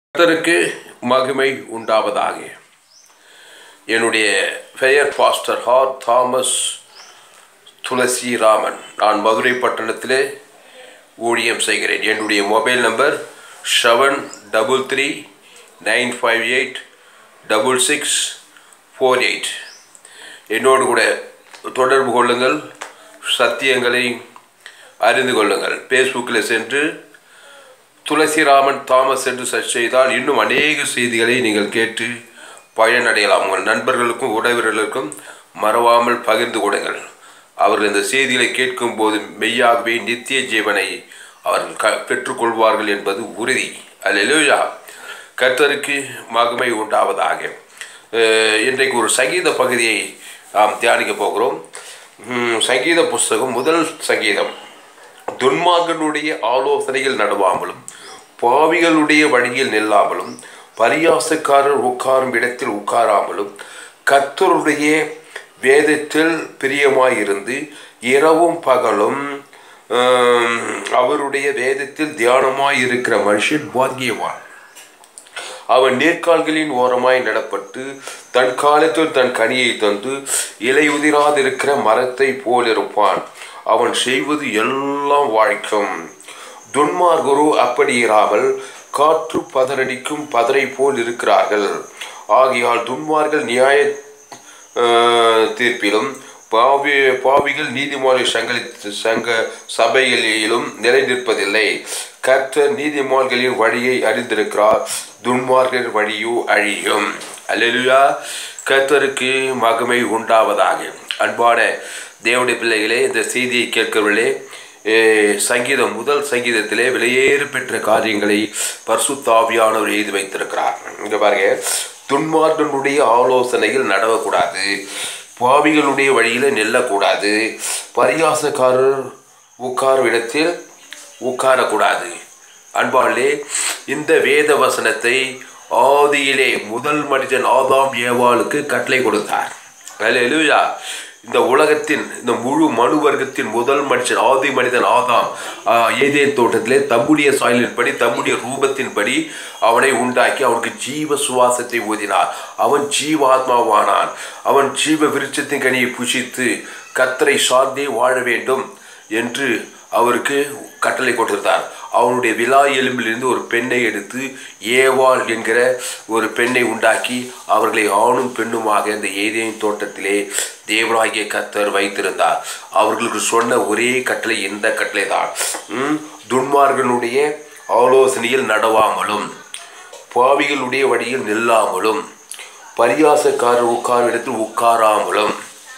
கர்த்தருக்கு மகிமை உண்டாவதாக என்னுடைய பெயர் பாஸ்டர் ஹார் தாமஸ் துளசி ராமன் நான் மதுரை பட்டணத்திலே ஊழியம் செய்கிறேன் என்னுடைய mobile number seven double three nine five eight double six four eight என்னோடு கூட தொடர்பு கொள்ளுங்கள் சத்தியங்களை அறிந்து கொள்ளுங்கள் ஃபேஸ்புக்கில் சென்று துளசிராமன் தாமஸ் என்று சர்ச் செய்தால் இன்னும் அநேக செய்திகளை நீங்கள் கேட்டு பயனடையலாம் உங்கள் நண்பர்களுக்கும் உறவினர்களுக்கும் மறவாமல் பகிர்ந்து கொடுங்கள் அவர்கள் இந்த செய்திகளை கேட்கும்போது மெய்யாகவே நித்திய ஜீவனை அவர்கள் க பெற்றுக்கொள்வார்கள் என்பது உறுதி அல்லேலூயா கர்த்தருக்கு மகிமை உண்டாவதாக அஹ், இன்றைக்கு ஒரு சங்கீத பகுதியை நாம் தியானிக்க போகிறோம் உம், சங்கீத புஸ்தகம் முதல் சங்கீதம் துன்மார்கனுடைய ஆலோசனையில் நடுவாமலும் பாவிகளுடைய வழியில் நில்லாமலும் பரியாசக்காரர் உட்காரும் இடத்தில் உட்காராமலும் கர்த்தருடைய வேதத்தில் பிரியமாயிருந்து இரவும் பகலும் ஆம், அவருடைய வேதத்தில் தியானமாயிருக்கிற மனுஷன் பாக்கியவான் அவன் நேர்கால்களின் ஓரமாய் நடப்பட்டு தன் காலத்தில் தன் கனியை தந்து இலை உதிராதிருக்கிற மரத்தை போலிருப்பான் அவன் செய்வது எல்லாம் வாய்க்கும் துன்மார்கரு அப்படி இராமல் காற்று பதறடிக்கும் பதரை போல் இருக்கிறார்கள் ஆகையால் துன்மார்கள் நியாய ஆஹ், தீர்ப்பிலும் பாவி பாவிகள் நீதிமன்ற சங்கலி சங்க சபைகளிலும் நிலை நிற்பதில்லை கர்த்தர் நீதிமான்களின் வழியை அறிந்திருக்கிறார் துன்மார்கர் வழியோ அழியும் அல்லேலூயா கர்த்தருக்கு மகிமை உண்டாவதாக அன்பான தேவனுடைய பிள்ளைகளே இந்த செய்தியை கேட்கிறவர்களே ஏ, சங்கீதம் முதல் சங்கீதத்திலே வெளியேறு பெற்ற காரியங்களை பரிசுத்தாவியானவர் எழுதி வைத்திருக்கிறார் இங்க பாருங்க துன்மார்கனுடைய ஆலோசனையில் நடவக்கூடாது பாவிகளுடைய வழியில நில்லக்கூடாது பரியாசக்காரர் உட்காரும் இடத்தில் உட்காரக்கூடாது அன்பாளே இந்த வேத வசனத்தை ஆதியிலே முதல் மனிதன் ஆதாம் ஏவாளுக்கு கட்டளை கொடுத்தார் அல்லேலூயா இந்த உலகத்தின் இந்த முழு மனு வர்க்கத்தின் முதல் மனுஷன் ஆதி மனிதன் ஆதாம் ஆஹ், ஏதேன் தோட்டத்திலே தம்முடைய சாயலின்படி தம்முடைய ரூபத்தின்படி அவனை உண்டாக்கி அவனுக்கு ஜீவ சுவாசத்தை ஊதினார் அவன் ஜீவாத்மாவானான் அவன் ஜீவ விருட்சத்தின் கனியை புசித்து கத்தரை சார்ந்தே வாழ வேண்டும் என்று அவருக்கு கட்டளை கொடுத்திருந்தார் அவனுடைய விழா எலும்பிலிருந்து ஒரு பெண்ணை எடுத்து ஏவாள் என்கிற ஒரு பெண்ணை உண்டாக்கி அவர்களை ஆணும் பெண்ணுமாக இந்த ஏதேன் தோட்டத்திலே தேவராகிய கத்தர் வைத்திருந்தார் அவர்களுக்கு சொன்ன ஒரே கட்டளை இந்த கட்டளை தான் ம், துன்மார்களுடைய ஆலோசனையில் நடவாமலும் பாவிகளுடைய வழியில் நில்லாமலும் பரியாசக்காரர் உட்கார் இடத்தில் உட்காராமலும்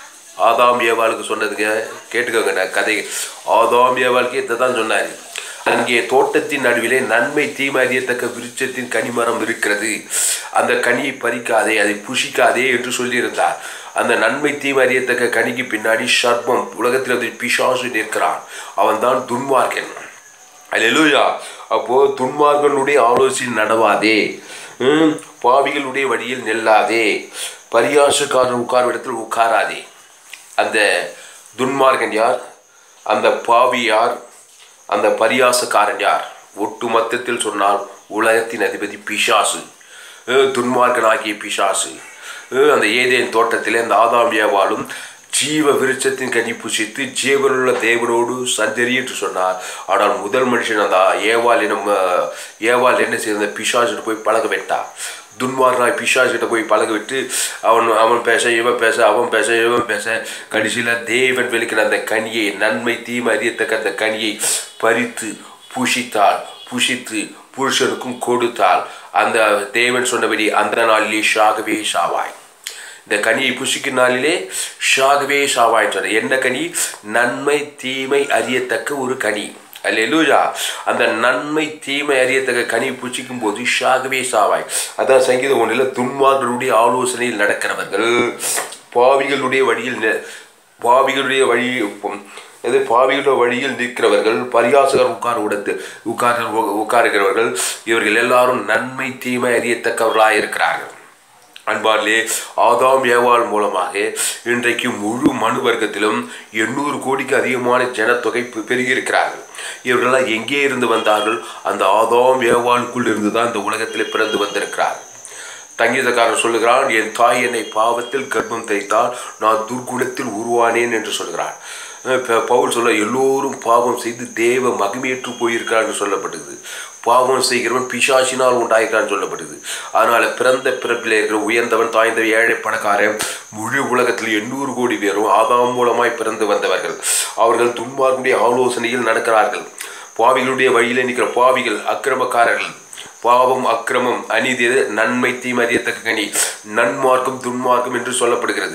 ஆதாம் ஏவாளுக்கு சொன்னதுங்க கேட்டுக்கோங்க நான் கதை ஆதாம் ஏவாளுக்கு இதை தான் சொன்னார் அங்கே தோட்டத்தின் நடுவிலே நன்மை தீமை அறியத்தக்க விருட்சத்தின் கனிமரம் இருக்கிறது அந்த கனியை பறிக்காதே அதை புஷிக்காதே என்று சொல்லியிருந்தார் அந்த நன்மை தீமை அறியத்தக்க கனிக்கு பின்னாடி சர்ப்பம் உலகத்தில் வந்து பிசாசு நிற்கிறான் அவன்தான் துன்மார்க்கன் அல்லேலூயா அப்போ துன்மார்களுடைய ஆலோசனை நடவாதே ம், பாவிகளுடைய வழியில் நில்லாதே பரியாசக்காரர் உட்கார் இடத்தில் உட்காராதே அந்த துன்மார்கன் யார் அந்த பாவி யார் அந்த பரியாசக்காரன் யார் ஒட்டு மொத்தத்தில் சொன்னால் உலகத்தின் அதிபதி பிசாசு அஹ், துன்மார்க்கனாகிய பிசாசு அஹ், அந்த ஏதேன் தோட்டத்திலே அந்த ஆதாமியாவாலும் ஜீவ விருட்சத்தின் கனி புசித்து ஜீவனுள்ள தேவனோடு சஞ்சரி என்று சொன்னார் ஆனால் முதல் மனுஷன் அந்த ஏவாள் என்ன ஏவாள் என்ன செய்த பிசாசிட்டு போய் பழக விட்டார் துன்மார்னாய் பிசாசிட்ட போய் பழக விட்டு அவன் அவன் பேச இவன் பேச அவன் பேச இவன் பேச கடைசியில் தேவன் வெளிக்கிற அந்த கனியை நன்மை தீமை அறியத்தக்க அந்த கனியை பறித்து புஷித்தாள் புஷித்து புருஷனுக்கும் கொடுத்தாள் அந்த தேவன் சொன்னபடி அந்த நாளிலே ஷாகவே ஷாவாய் இந்த கனியை புசிக்கும் நாளிலே ஷாகவே ஷாவாய் சொன்ன என்ன கனி நன்மை தீமை அறியத்தக்க ஒரு கனி அல்லேலூயா அந்த நன்மை தீமை அறியத்தக்க கனி புசிக்கும் போது ஷாகவே சாவாய் அதான் சங்கீதம் ஒன்றில் துன்மார்களுடைய ஆலோசனையில் நடக்கிறவர்கள் பாவிகளுடைய வழியில் நி- பாவிகளுடைய வழி இது பாவிகளுடைய வழியில் நிற்கிறவர்கள் பரியாசகர் உட்கார் உடத்து உட்கார் உட்காருகிறவர்கள் இவர்கள் எல்லாரும் நன்மை தீமை அறியத்தக்கவர்களாக இருக்கிறார்கள் அன்பாலே ஆதாம் ஏவாள் மூலமாக இன்றைக்கு முழு மனு வர்க்கத்திலும் எண்ணூறு கோடிக்கு அதிகமான ஜனத்தொகை பெ- பெருகியிருக்கிறார்கள் இவர்களெல்லாம் எங்கே இருந்து வந்தார்கள் அந்த ஆதாம் ஏவாளுக்குள் இருந்து தான் இந்த உலகத்திலே பிறந்து வந்திருக்கிறார்கள் தங்கீதக்காரன் சொல்லுகிறான் என் தாய் என்னை பாவத்தில் கர்ப்பம் தைத்தால் நான் துர்குணத்தில் உருவானேன் என்று சொல்கிறான் அஹ் ப- பவுல் சொல்ல எல்லோரும் பாவம் செய்து தேவ மகிமையற்று போயிருக்கிறார் என்று சொல்லப்பட்டது பாவம் செய்கிறவன் பிசாசினால் உண்டாயிருக்கான்னு சொல்லப்படுது அதனால பிறந்த பிறப்பில் இருக்கிற உயர்ந்தவன் தாய்ந்த ஏழை பணக்காரன் முழு உலகத்தில் எண்ணூறு கோடி பேரும் ஆதாம் மூலமாய் பிறந்து வந்தவர்கள் அவர்கள் துன்மார்க்குடைய ஆலோசனையில் நடக்கிறார்கள் பாவிகளுடைய வழியிலே நிற்கிற பாவிகள் அக்கிரமக்காரர்கள் பாவம் அக்கிரமம் அநீதி எது? நன்மை தீமை அறியத்தக்க கனி நன்மார்க்கம் துன்மார்க்கம் என்று சொல்லப்படுகிறது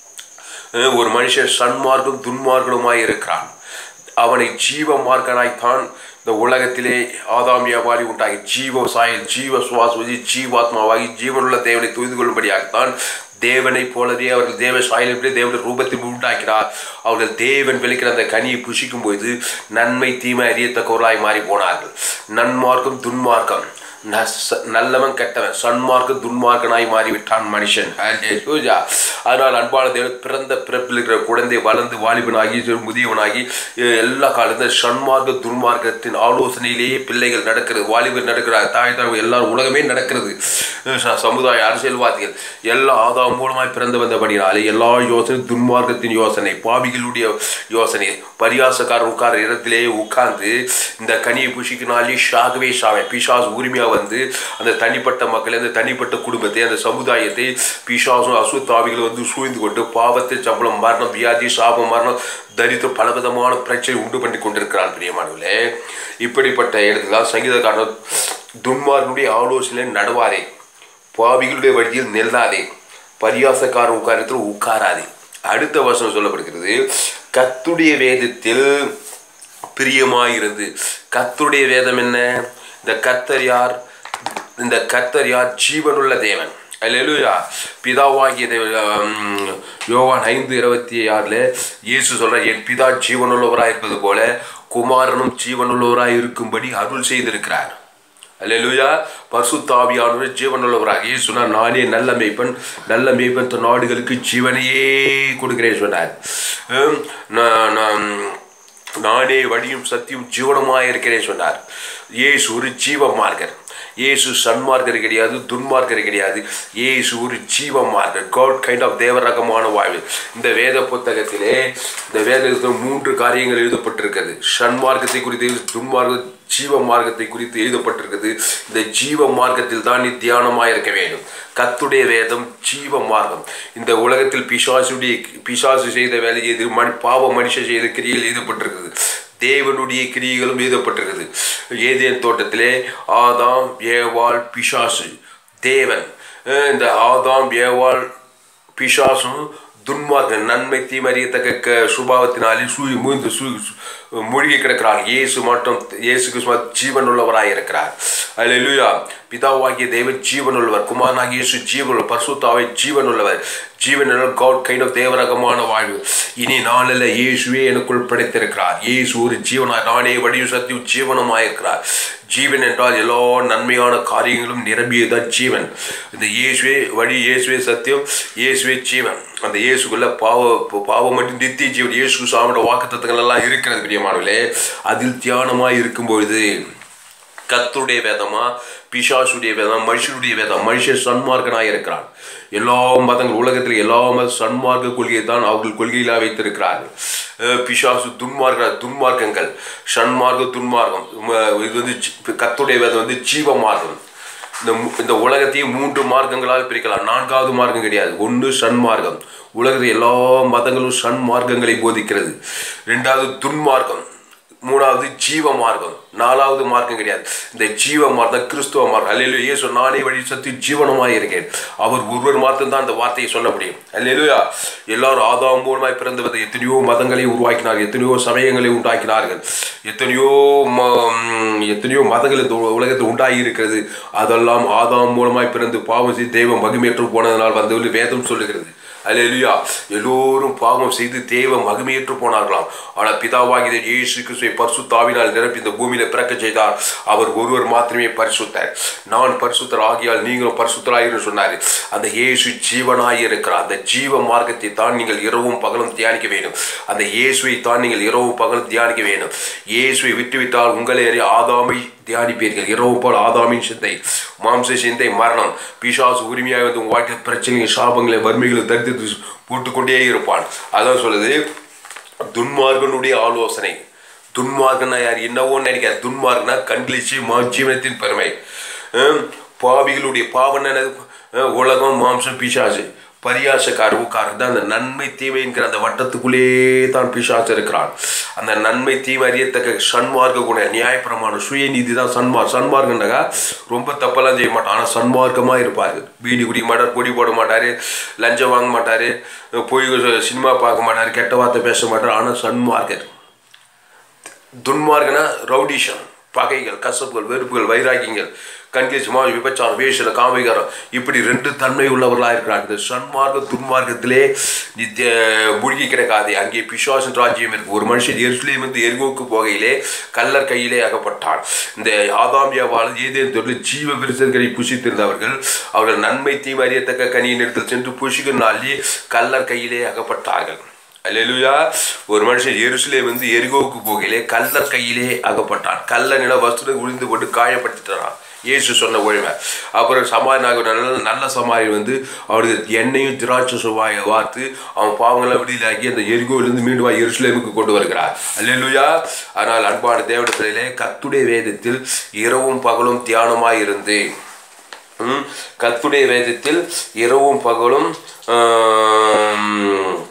அஹ் ஒரு மனுஷன் சன்மார்க்கும் துன்மார்க்கனுமாய் இருக்கிறான் அவனை ஜீவ மார்க்கனாய்த்தான் இந்த உலகத்திலே ஆதாம் வியாபாரி உண்டாகி ஜீவ சாயல் ஜீவ சுவாசி ஜீவாத்மாவாகி ஜீவனுள்ள தேவனை துய்து கொள்ளும்படியாகத்தான் தேவனைப் போலவே அவர்கள் தேவ சாயலிலே தேவனுடைய ரூபத்தில் உண்டாக்கிறார் அவர்கள் தேவன் விளைக்கிற அந்த கனியை புசிக்கும் பொழுது நன்மை தீமை அறியத்தக்கவர்களாய் மாறி போனார்கள் நன்மார்க்கம் துன்மார்க்கம் நஸ்- நல்லவன் கெட்டவன் சன்மார்க்க துன்மார்க்கனாய் மாறிவிட்டான் மனுஷன் ஹல்லேலூயா. அதனால் அன்பான தேவன் பிறந்த பிறப்பில் இருக்கிற குழந்தை வளர்ந்து வாலிபனாகி சிறு முதியவனாகி அஹ், எல்லா காலத்தில் சன்மார்க்க துன்மார்க்கத்தின் ஆலோசனையிலேயே பிள்ளைகள் நடக்கிறது வாலிபர் நடக்கிறார் தாய் தாய் எல்லாரும் உலகமே நடக்கிறது அஹ், ச- சமுதாய அரசியல்வாதிகள் எல்லா ஆதாம் மூலமாய் பிறந்து வந்தபடினாலே எல்லா யோசனை துன்மார்க்கத்தின் யோசனை பாவிகளுடைய யோசனை பரியாசக்காரர் உட்கார இடத்திலே உட்கார்ந்து இந்த கனியை புஷிக்கினாலே ஷாகவே ஷாவே பிசாஸ் உரிமையாக வந்து அந்த தனிப்பட்ட மக்களை அந்த தனிப்பட்ட குடும்பத்தை அந்த சமுதாயத்தை பிசாசும் அசுத்தாவிகள் வந்து சூழ்ந்து கொண்டு பாவத்தை சம்பளம் மரணம் வியாதி சாபம் மரணம் தரித்து பலவிதமான பிரச்சனை உண்டு பண்ணி கொண்டிருக்கிறான் பிரியமானவர்களே இப்படிப்பட்ட இடத்துல சங்கீதக்காரன் துன்மார்களுடைய ஆலோசனை நடுவாரே பாவிகளுடைய வழியில் நெல்லாதே பரியாசக்கார உட்காரத்தில் உட்காராதே அடுத்த வசனம் சொல்லப்படுகிறது கத்துடைய வேதத்தில் பிரியமாயிருந்து கத்துடைய வேதம் என்ன இந்த கர்த்தர் யார் இந்த கர்த்தர் யார் ஜீவனுள்ள தேவன் அல்லேலூயா பிதாவாகிய தேவன் யோவான் ஐந்து இருபத்தி ஆறில் இயேசு சொல்ற என் பிதா ஜீவனுள்ளவராய் இருப்பது போல குமாரனும் ஜீவனுள்ளவராய் இருக்கும்படி அருள் செய்திருக்கிறார் அல்லேலூயா பசுத்தாவியானவர் ஜீவனுள்ளவராக சொன்னார் நானே நல்ல மேய்ப்பன் நல்ல மேய்ப்பன் தன் நாடுகளுக்கு ஜீவனையே கொடுக்கிறேன் சொன்னார் ஹம், நான் நான் நானே வழியும் சத்தியும் ஜீவனமாக இருக்கிறேன் சொன்னார் இயேசு ஒரு ஜீவ மார்க்கர் இயேசு சன்மார்க்கர் கிடையாது துன்மார்க்கர் கிடையாது இயேசு ஒரு ஜீவ மார்க்கர் காட் கைண்ட் ஆஃப் தேவரகமான வாழ்வு இந்த வேத புத்தகத்திலே இந்த வேதத்தில் மூன்று காரியங்கள் எழுதப்பட்டிருக்கிறது சன்மார்க்கத்தை குறித்து துன்மார்க்க ஜீவ மார்க்கத்தை குறித்து எழுதப்பட்டிருக்கிறது இந்த ஜீவ மார்க்கத்தில் தான் நீ தியானமாக இருக்க வேண்டும் கத்துடைய வேதம் ஜீவ மார்க்கம் இந்த உலகத்தில் பிசாசுடைய பிசாசு செய்த வேலை செய்து மண் பாவ மனுஷன் செய்த கிரியில் எழுதப்பட்டிருக்கிறது தேவனுடைய கிரியைகளும் எழுதப்பட்டிருக்கிறது ஏதேன் தோட்டத்திலே ஆதாம் ஏவாள் பிசாசு தேவன் அஹ் இந்த ஆதாம் ஏவாள் பிசாசும் துன்மார்க்க நன்மை தீமறியத்தக்க க சுபாவத்தினாலே சூ மூந்து சூ மூழ்கி கிடக்கிறார் இயேசு மட்டும் இயேசு கிறிஸ்துவ ஜீவன் உள்ளவராய் இருக்கிறார் அல்லேலூயா பிதாவாகிய தேவன் ஜீவன் உள்ளவர் குமாரனாகிய இயேசு ஜீவன் பரிசுத்தாவை ஜீவன் உள்ளவர் ஜீவன் காட் கைண்ட் ஆஃப் தேவரகமான வாழ்வு இனி நாளில் இயேசுவே எனக்குள் படைத்திருக்கிறார் இயேசு ஒரு ஜீவனாய் நானே வடிவு சத்தியும் ஜீவனமாயிருக்கிறார் ஜீவன் என்றால் எல்லா நன்மையான காரியங்களும் நிரம்பியதான் ஜீவன் இந்த இயேசுவே வழி இயேசுவே சத்தியம் இயேசுவே ஜீவன் அந்த இயேசுக்குள்ள பாவ பாவம் மட்டும் நித்திய ஜீவன் இயேசு சாமியோட வாக்குத்தத்தங்கள் எல்லாம் இருக்கிறது பிரியமானவர்களே அதில் தியானமாய் இருக்கும்பொழுது கத்துடைய வேதமா பிசாசுடைய வேதம் மனுஷனுடைய வேதம் மனுஷன் சன்மார்க்கனாக இருக்கிறான் எல்லா மதங்கள் உலகத்தில் எல்லா மத சன்மார்க்க கொள்கையை தான் அவர்கள் கொள்கையிலாக வைத்திருக்கிறார்கள் அஹ் பிசாசு துன்மார்க்க துன்மார்க்கங்கள் சன்மார்க்க துன்மார்க்கம் உம், இது வந்து ஜி- கத்துடைய வேதம் வந்து ஜீவ மார்க்கம் இந்த மு- இந்த உலகத்தையும் மூன்று மார்க்கங்களால் பிரிக்கலாம் நான்காவது மார்க்கம் கிடையாது ஒன்று சன்மார்க்கம் உலகத்தில் எல்லா மதங்களும் சன்மார்க்கங்களை போதிக்கிறது ரெண்டாவது துன்மார்க்கம் மூணாவது ஜீவ மார்க்கம் நாலாவது மார்க்கம் கிடையாது இந்த ஜீவ மார்க்கம் கிறிஸ்துவ மார்க்கம் அல்லேலூயா இயேசு நானே வழி சத்தி ஜீவனமாய் இருக்கேன் அவர் ஒருவர் மாத்திரம் தான் அந்த வார்த்தையை சொல்ல முடியும் அல்லேலூயா எல்லாரும் ஆதாம் மூலமாய் பிறந்து வந்த எத்தனையோ மதங்களை உருவாக்கினார்கள் எத்தனையோ சமயங்களை உண்டாக்கினார்கள் எத்தனையோ ம- ம், எத்தனையோ மதங்கள் இந்த உ- உலகத்தில் உண்டாகி இருக்கிறது அதெல்லாம் ஆதாம் மூலமாய் பிறந்து பாவம் செய்து தெய்வம் மகிமேற்று போனதனால் வந்து வேதம் சொல்லுகிறது அல்லேலூயா எல்லோரும் பாவம் செய்து தேவ மகிமையற்று போனார்களாம் ஆனால் பிதாவாகிய இயேசு கிறிஸ்துவை பரிசுத்தாவினால் நிரப்பி இந்த பூமியில பிறக்க செய்தார் அவர் ஒருவர் மாத்திரமே பரிசுத்தர் நான் பரிசுத்தர் ஆகியால் நீங்களும் பரிசுத்தராயிரு சொன்னார் அந்த இயேசு ஜீவனாய் இருக்கிறார் அந்த ஜீவ மார்க்கத்தை தான் நீங்கள் இரவும் பகலும் தியானிக்க வேண்டும் அந்த இயேசுவை தான் நீங்கள் இரவும் பகலும் தியானிக்க வேண்டும் இயேசுவை விட்டுவிட்டால் உங்களை அறிய ஆதாமை தியானிப்பீர்கள் இரவு போல் ஆதாமின் சிந்தை மாம்ச சிந்தை மரணம் பிசாசு உரிமையாக வந்து உங்கள் வாழ்க்கை பிரச்சனைகள் சாபங்களை வறுமைகளை தடுத்து போட்டுக்கொண்டே இருப்பான் அதான் சொல்லுது துன்மார்கனுடைய ஆலோசனை துன்மார்கனா யார் என்னவோ நினைக்கிற துன்மார்கனா கண்களிச்சு மா ஜீவனத்தின் பெருமை ஹம், பாவிகளுடைய பாவம் என்னது ஹம், உலகம் மாம்சம் பிசாசு பரியாசக்கார உட்கார்ந்து அந்த நன்மை தீமை என்கிற அந்த வட்டத்துக்குள்ளே தான் பிசாசு இருக்கிறான் அந்த நன்மை தீமை அறியத்தக்க சன்மார்க்க குண நியாயப்பிரமாணம் சுயநீதி தான் சன்மார் சன்மார்க்கண்டாக ரொம்ப தப்பெல்லாம் செய்ய மாட்டான் ஆனால் சன்மார்க்கமாக இருப்பார் பீடி குடிக்க மாட்டார் பொடி போட மாட்டார் லஞ்சம் வாங்க மாட்டார் போய் சினிமா பார்க்க மாட்டார் கெட்ட வார்த்தை பேச மாட்டார் ஆனால் சன்மார்க்கர் துன்மார்கனா ரவுடிஷம் பகைகள் கசப்புகள் வெறுப்புகள் வைராக்கியங்கள் கண்கேசி மா விபச்சாரம் வேஷல காமிகாரம் இப்படி ரெண்டு தன்மை உள்ளவர்களாக இருக்கிறார் இந்த சன்மார்க்க துன்மார்க்கத்திலே நித்திய மூழ்கி கிடக்காதே அங்கே பிசாசன் ராஜ்யம் இருக்கு ஒரு மனுஷன் எருசலேம் வந்து எரிகோக்கு போகையிலே கல்லர் கையிலே அகப்பட்டான் இந்த ஆதாமியாவால் ஏதேன் தொழில் ஜீவ விருசல்களை புசித்திருந்தவர்கள் அவர்கள் நன்மை தீமை அறியத்தக்க கனியின் இடத்தில் சென்று புசிக்கும் நாளிலே கல்லர் கையிலே அகப்பட்டார்கள் அல்லேலூயா ஒரு மனுஷன் எருசலே வந்து எரிகோவுக்கு போகையிலே கல்லர் கையிலே அகப்பட்டான் கல்ல நில வஸ்துரை உழிந்து போட்டு காயப்படுத்திட்டான் இயேசு சொன்ன ஒழிமை அப்புறம் சமாதான நல்ல நல்ல சமாரி வந்து அவனுக்கு எண்ணெயும் திராட்சை சுவாயை வார்த்து அவன் பாவங்களை விடுதலாக்கி அந்த எரிகோவிலிருந்து மீண்டும் எருசலேமுக்கு கொண்டு வருகிறார் அல்லேலூயா ஆனால் அன்பான தேவட பிள்ளையிலே கத்துடைய வேதத்தில் இரவும் பகலும் தியானமாய் இருந்து ம், கர்த்தருடைய வேதத்தில் இரவும் பகலும் ஆம்,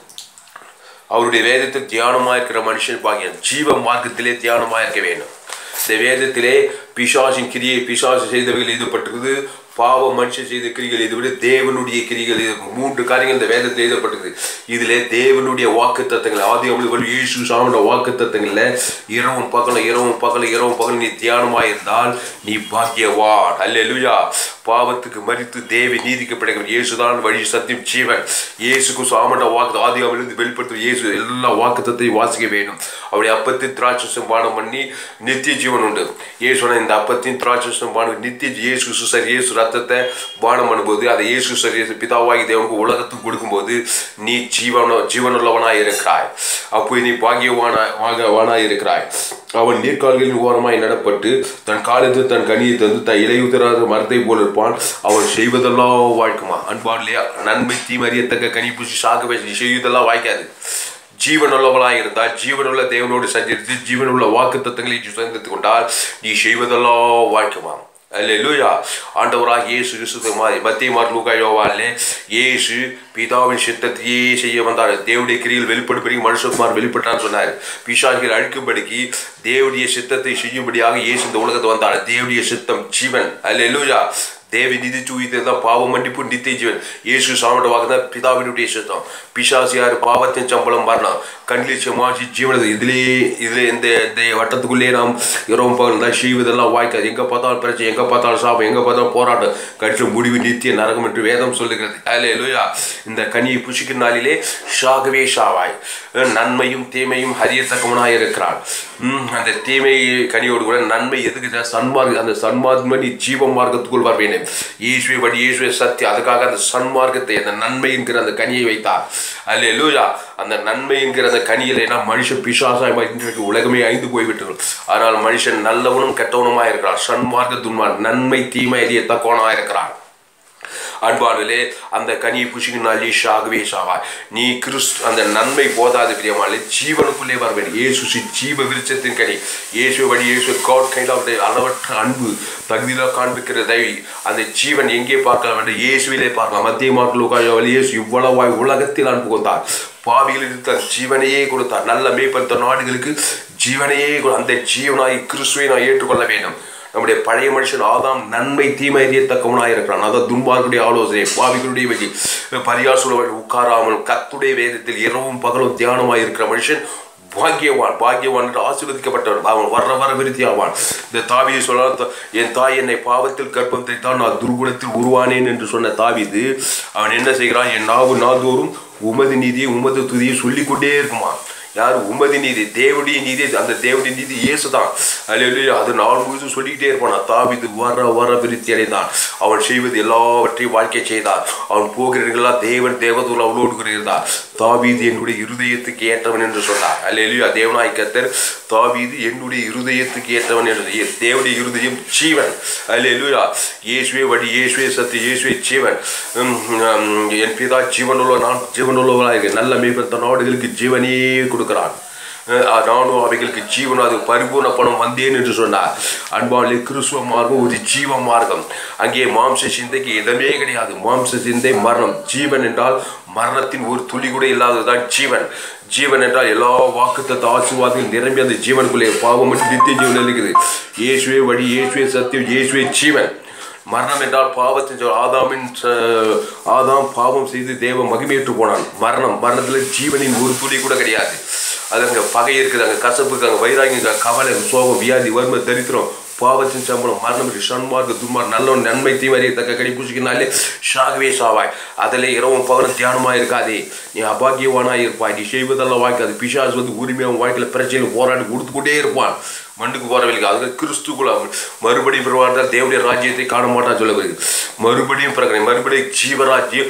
அவருடைய வேதத்தில் தியானமாக இருக்கிற மனுஷன் பாக்கியம் ஜீவ மார்க்கத்திலே தியானமாக இருக்க வேண்டும் இந்த வேதத்திலே பிசாசின் கிரியை பிசாசு செய்தவைகள் எழுதப்பட்டிருக்குது பாவ மனுஷன் செய்த கிரிகள் இதை விட தேவனுடைய கிரிகள் இது மூன்று காரியங்கள் இந்த வேதத்தில் எழுதப்பட்டிருக்கு இதிலே தேவனுடைய வாக்கு தத்தங்கள் ஆதி அவளுக்கு இயேசு சாமோட வாக்கு தத்தங்கள்ல இரவும் பகலும் இரவும் பகலும் இரவும் பகலும் நீ தியானமாக இருந்தால் நீ பாக்கியவான் அல்லேலூயா பாவத்துக்கு மறித்து தேவி நீதிக்கு படைக்கும் இயேசுதான் வழி சத்தியம் ஜீவன் இயேசுக்கு சாமண்ட வாக்கு ஆதி அவளிருந்து வெளிப்படுத்தும் இயேசு எல்லா வாக்குத்தத்தையும் வாசிக்க வேண்டும் அவருடைய அப்பத்தின் திராட்சசம் பானம் பண்ணி நித்திய ஜீவன் உண்டு இயேசுன இந்த அப்பத்தின் திராட்சசம் பானம் நித்திய இயேசு சுசர் இயேசு ரத்தத்தை பானம் பண்ணும்போது அதை இயேசு சரி இயேசு பிதாவாகி தேவனுக்கு உலகத்துக்கு கொடுக்கும்போது நீ ஜீவன ஜீவனுள்ளவனாய் இருக்கிறாய் அப்போ நீ பாகியவானா வாகவானாய் இருக்கிறாய் அவன் நீர்க்கால்களின் ஓரமாய் நடப்பட்டு தன் காலத்தில் தன் கனியை தந்து தன் இலையுதிராத மரத்தை போல் இருப்பான் அவன் செய்வதெல்லாம் வாழ்க்குமா அன்பாடலையா நன்மை தீமறியத்தக்க கனி பூசி சாக்கு பேசி செய்வதெல்லாம் வாய்க்காது ஜீவனுள்ளவளாய் இருந்தால் ஜீவனுள்ள தேவனோடு சஞ்சரித்து ஜீவனுள்ள வாக்கு தத்தங்களை சுதந்திரத்து கொண்டால் நீ செய்வதெல்லாம் வாழ்க்குமா அல்லேலூயா ஆண்டவராக இயேசு கிறிஸ்து மத்திய மார்லூகா யோவாலே இயேசு பிதாவின் சித்தத்தையே செய்ய வந்தார் தேவனுடைய கிரியில் வெளிப்படும்படி மனுஷகுமார் வெளிப்பட்டான்னு சொன்னார் பிசாசிகள் அழிக்கும்படிக்கு தேவனுடைய சித்தத்தை செய்யும்படியாக இயேசு இந்த உலகத்தை வந்தார் தேவனுடைய சித்தம் ஜீவன் அல்லேலூயா தேவி நிதி தூய்தான் பாவ மன்னிப்பு நித்திய ஜீவன் இயேசு சாமியோட வாக்கு தான் பிதாவினுடைய சித்தம் பிசாசு யார் பாவத்தின் சம்பளம் மரணம் கண்ணில் சமாசி ஜீவனது இதிலே இதில் இந்த இந்த வட்டத்துக்குள்ளே நாம் இரவும் பகல் தான் செய்வதெல்லாம் வாய்க்காது எங்கே பார்த்தாலும் பிரச்சனை எங்கே பார்த்தாலும் சாபம் எங்கே பார்த்தாலும் போராட்டம் கற்று முடிவு நித்திய நரகம் என்று வேதம் சொல்லுகிறது அதில் லூயா இந்த கனியை புசிக்கும் நாளிலே ஷாகவே ஷாவாய் நன்மையும் தீமையும் ஹரியத்தக்கவனாக இருக்கிறான் ம், அந்த தீமை கனியோடு கூட நன்மை எதுக்கு சன்மார்க்க அந்த சன்மார்க்கம் நீ ஜீவ மார்க்கத்துக்குள் வர வேண்டும் இயேசுவை வழி இயேசுவை சத்தியம் அதுக்காக அந்த சன்மார்க்கத்தை அந்த நன்மை என்கிற அந்த கனியை வைத்தார் அல்ல லூயா அந்த நன்மை என்கிற அந்த கனியில் ஏன்னா மனுஷன் பிசாசாய் இன்றைக்கு உலகமே ஐந்து போய்விட்டது ஆனால் மனுஷன் நல்லவனும் கெட்டவனுமாக இருக்கிறான் சன்மார்க்க துன்மார் நன்மை தீமை எதியத்தக்கவனாக இருக்கிறான் அன்பானலே அந்த கனியை புசிக்கும் நாள் ஈஷாகவே சாவாய் நீ கிறிஸ்து அந்த நன்மை போதாது பிரியமாலே ஜீவனுக்குள்ளே வர வேண்டும் இயேசு ஜீவ விருச்சத்தின் கனி இயேசு வழி இயேசு காட் கைண்ட் ஆஃப் அளவற்ற அன்பு தகுதியில் காண்பிக்கிற தயவி அந்த ஜீவன் எங்கே பார்க்கலாம் வேண்டும் இயேசுவிலே பார்க்கலாம் மத்திய மார்க்கலுக்காக இயேசு இவ்வளவாய் உலகத்தில் அன்பு கொண்டார் பாவிகளுக்கு தன் ஜீவனையே கொடுத்தார் நல்ல மேய்ப்பன் நாடுகளுக்கு ஜீவனையே கொடு- அந்த ஜீவனாய் கிறிஸ்துவை நான் ஏற்றுக்கொள்ள வேண்டும் நம்முடைய பழைய மனுஷன் ஆதாம் நன்மை தீமை அறியத்தக்கவனாக இருக்கிறான் அதான் துன்பார்களுடைய ஆலோசனை பாவிகளுடைய வழி பரியாசுடைய உட்காராமல் கத்துடைய வேதத்தில் இரவும் பகலும் தியானமாக இருக்கிற மனுஷன் பாக்கியவான் பாக்கியவான் என்று ஆசீர்வதிக்கப்பட்டவன் அவன் வர வர விருத்தி ஆவான் இந்த தாவியை சொல்ல என் தாய் என்னை பாவத்தில் கர்ப்பத்தை தான் நான் துர்குணத்தில் உருவானேன் என்று சொன்ன தாவிது அவன் என்ன செய்கிறான் என் நாவு நாள்தோறும் உமது நீதியை உமது துதியை சொல்லிக்கொண்டே இருக்குமா யார் உமதி நீதி தேவடைய நீதி அந்த தேவடைய நீதி இயேசு தான் அல்லேலூயா அது நாள் முழுதும் சொல்லிக்கிட்டே இருப்பான் தாவிது வர வர விருத்தி அடைந்தான் அவன் செய்வது எல்லாவற்றையும் வாழ்க்கை செய்தான் அவன் போகிறீர்களா தேவன் தேவதூர் அவளோடு கூட இருந்தார் தாவீது என்னுடைய இருதயத்துக்கு ஏற்றவன் என்று சொன்னார் அல்லேலூயா தேவனாய் கத்தர் தாவீது என்னுடைய இருதயத்துக்கு ஏற்றவன் என்று தேவனுடைய இருதயம் ஜீவன் அல்லேலூயா இயேசுவே வழி இயேசுவே சத்து இயேசுவே ஜீவன் உம், உம், என் பிதா ஜீவனுள்ள நான் ஜீவனுள்ளவனாக இருக்கேன் நல்ல மேய்ப்பன் நாடுகளுக்கு ஜீவனே கொடுக்கிறான் அஹ் நானும் அவைகளுக்கு ஜீவன் அது பரிபூர்ண பணம் வந்தேன் என்று சொன்னார் அன்பாலே கிறிஸ்துவ மார்க்கம் ஒரு ஜீவ மார்க்கம் அங்கே மாம்ச சிந்தைக்கு இடமே கிடையாது மாம்ச சிந்தை மரணம் ஜீவன் என்றால் மரணத்தின் ஒரு துளி கூட இல்லாததுதான் ஜீவன் ஜீவன் என்றால் எல்லா வாக்குத்தத்த ஆசீர்வாதங்கள் நிரம்பி அந்த ஜீவனுக்குள்ளே பாவம் மட்டும் நித்திய ஜீவன் இருக்குது இயேசுவே வழி இயேசுவே சத்தியம் இயேசுவே ஜீவன் மரணம் என்றால் பாவத்தின் சொல் ஆதாமின் ச- ஆதாம் பாவம் செய்து தேவ மகிமையேற்று போனான் மரணம் மரணத்தில் ஜீவனின் ஒரு துளி கூட கிடையாது அது அங்கே பகை இருக்குது அங்கே கசப்பு இருக்குது அங்கே வைராகியம் இருக்குது, கவலை சோகம் வியாதி வறுமை தரித்திரம் பாவத்தின் சம்பளம் மரணம் இருக்கு, சன்மார்க்க துன்மார்க்க நல்ல நன்மை தீமறிய தக்க கடி பூசிக்கினாலே ஷாகவே சாவாய் அதில் இரவும் பகலும் தியானமாக இருக்காதே நீ அபாகியவானாக இருப்பாய் நீ செய்வதெல்லாம் வாய்க்காது பிசாசு வந்து உரிமையாக வாழ்க்கையில் பிரச்சனையில் போராடி கொடுத்துக்கிட்டே இருப்பான் மண்ணுக்கு போறவர்களுக்கு அதுக்கு கிறிஸ்துக்குள்ள மறுபடியும் பிறவார்ந்தால் தேவனுடைய ராஜ்யத்தை காண மாட்டான் சொல்லப்படுது மறுபடியும் பிறகு மறுபடியும் ஜீவராஜ்யம்